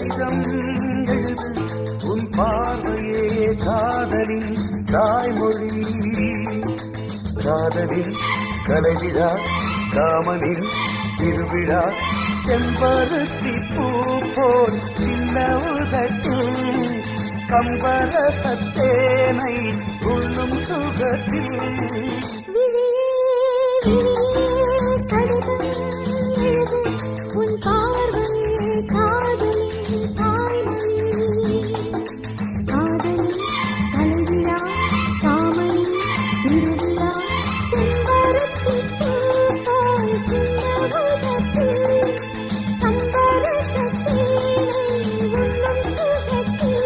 கடிதம் எழுது உன் பார்வையே காதலின் தாய்மொழி காதலின் கலைவிழா காமனின் திருவிழா செம்பருத்தி பூ போல் சின்ன உதட்டில் கம்பர சத்தேனை உள்ளும் சுகத்தில் விழியே விழியே கடிதம் எழுது உன் பார்வையே காதலின் தாய்மொழி காதலின் கலைவிழா காமனின் திருவிழா செம்பருத்தி பூ போல் சின்ன உதட்டில் கம்பர சத்தேனை உள்ளும் சுகத்தில்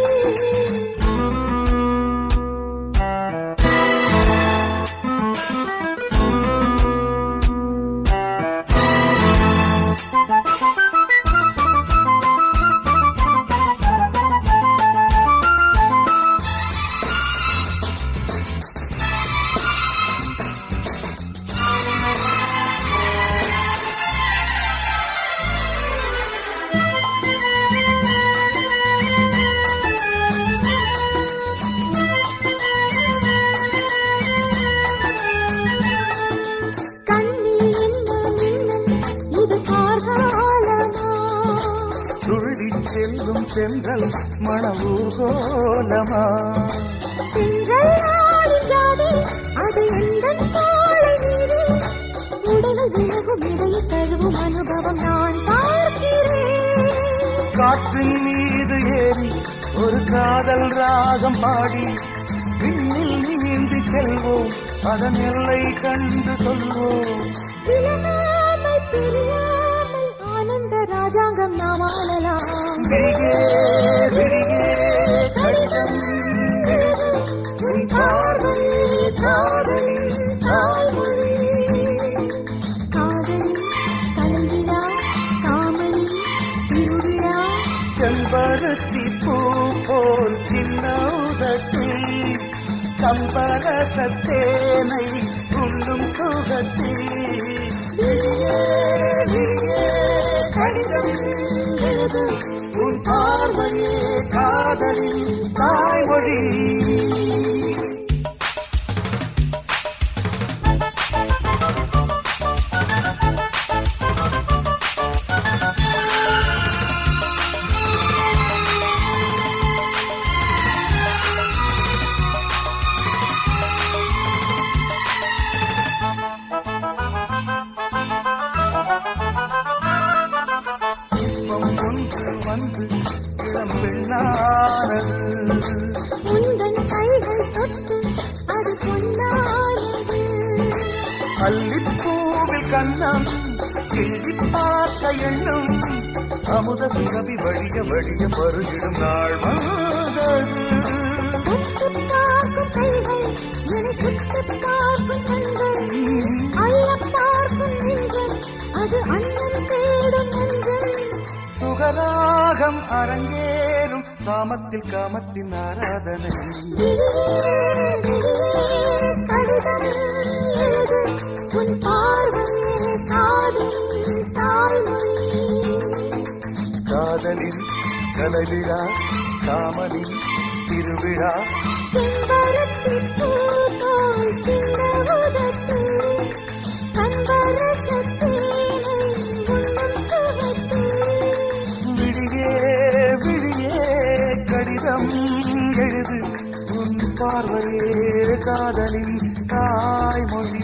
கண்ணில் என்ன மின்னல் இது கார்காலமா துள்ளிச் செல்லும் சென்றல் மணவூர்கோலமா சென்றல் நாளின் ஜாதி அது எந்தன் தோளை மீறி உடலை விலகும் இடையை தழுவும் அனுபவம் நான் பார்க்கிறேன் காற்றின் மீது ஏறி ஒரு காதல் ராகம் பாடி விண்ணில் நீந்தி செல்வோம் அதன் எல்லை கண்டு சொல்வோம் இளநாமை பிரியாமல் ஆனந்த ராஜாங்கம் நாம் ஆளலாம் விரிகே விரிகே கடிதம் எழுது உன் பார்வையே காதலி தாய்மொழி காதலி கலைவிழா காமனி திருவிழா செம்பருத்தி பூ போல் சின்ன உதட்டில் கம்பரசத்தேனை உள்ளும் சுகத்தில் விழியே விழியே கடிதம் எழுது உன் பார்வையே காதலின் தாய்மொழி சிற்பம் ஒன்று வந்து இளம் பெண்ணானது உந்தன் கைகள் தொட்டு அது பொன்னானது அல்லிப்பூவில் கண்ணம் கிள்ளி பார்த்த எண்ணம் அமுத சுரபி வழிய வழிய பருகிடும் நாள் வந்தது தொட்டு பார்க்கும் கைகள் என்னை தொட்டு பார்க்கும் கண்கள் அள்ள பார்க்கும் நெஞ்சம் அது அண்ணன் தேடும் நெஞ்சம் சுகராகம் அரங்கேறும் சாமத்தில் காமத்தின் ஆராதனை விழியே, விழியே, கடிதம் எழுது உன் பார்வையே காதலின் தாய்மொழி காதலின் கலவிழா காமலின் திருவிழா செம்பருத்தி பூ போல் சின்ன உதட்டில் கண்பரசத்தேனை உள்ளம் சுவைத்தில் விழியே விழியே கடிதம் எழுது உன் பார்வையே காதலின் தாய்மொழி